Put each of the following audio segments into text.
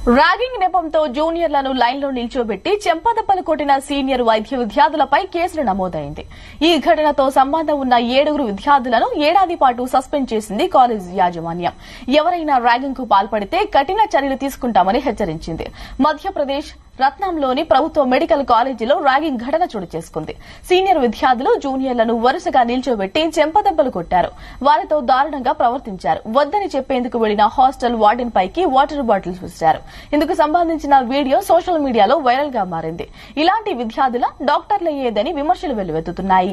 ragging నెపంతో జూనియర్లను లైన్లో నిల్చోబెట్టి చెంపదెబ్బలు కొట్టిన సీనియర్ వైద్య విద్యార్థులపై కేసులు నమోదైంది ఈ ఘటనతో సంబంధం ఉన్న ఏడుగురు విద్యార్థులను ఏడాది పాటు సస్పెండ్ చేసింది కాలేజ్ యాజమాన్యం ఎవరైనా ర్యాగింగ్ కు పాల్పడితే కఠిన చర్యలు తీసుకుంటామని హెచ్చరించింది మధ్యప్రదేశ్ రత్నంలోని ప్రభుత్వ మెడికల్ కాలేజీలో ర్యాగింగ్ ఘటన చోటు చేసుకుంది సీనియర్ విద్యార్థులు జూనియర్లను వరుసగా నిల్చోబెట్టి చెంపదెబ్బలు కొట్టారు వారితో దారుణంగా ప్రవర్తించారు వద్దని చెప్పేందుకు వెళ్లిన హాస్టల్ వార్డెన్ పైకి వాటర్ బాటిల్స్ విసిరారు ఇందుకు సంబంధించిన వీడియో సోషల్ మీడియాలో వైరల్ గా మారింది ఇలాంటి విద్యార్థుల డాక్టర్లయ్యేదని విమర్శలు వెల్లువెత్తుతున్నాయి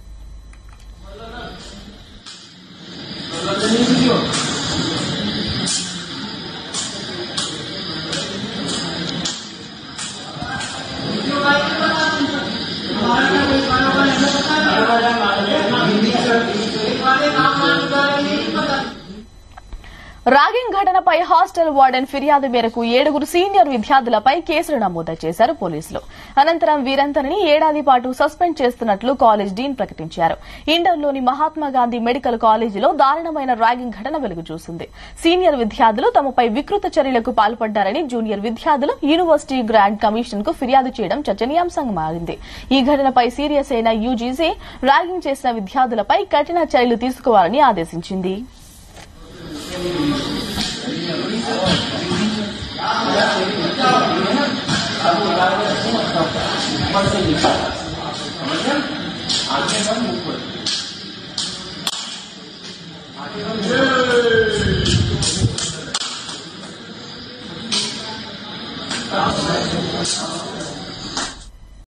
రాగింగ్ ఘటనపై హాస్టల్ వార్డెన్ ఫిర్యాదు మేరకు ఏడుగురు సీనియర్ విద్యార్థులపై కేసులు నమోదు చేశారు పోలీసులు అనంతరం వీరందరినీ ఏడాది పాటు సస్పెండ్ చేస్తున్నట్లు కాలేజ్ డీన్ ప్రకటించారు ఇండోర్లోని మహాత్మాగాంధీ మెడికల్ కాలేజీలో దారుణమైన ర్యాగింగ్ ఘటన వెలుగు చూసింది సీనియర్ విద్యార్థులు తమపై వికృత చర్యలకు పాల్పడ్డారని జూనియర్ విద్యార్థులు యూనివర్సిటీ గ్రాంట్ కమిషన్ కు ఫిర్యాదు చేయడం చర్చనీయాంశంగా మారింది ఈ ఘటనపై సీరియస్ అయిన యూజీసీ ర్యాగింగ్ చేసిన విద్యార్థులపై కఠిన చర్యలు తీసుకోవాలని ఆదేశించింది आगे बढ़ मुख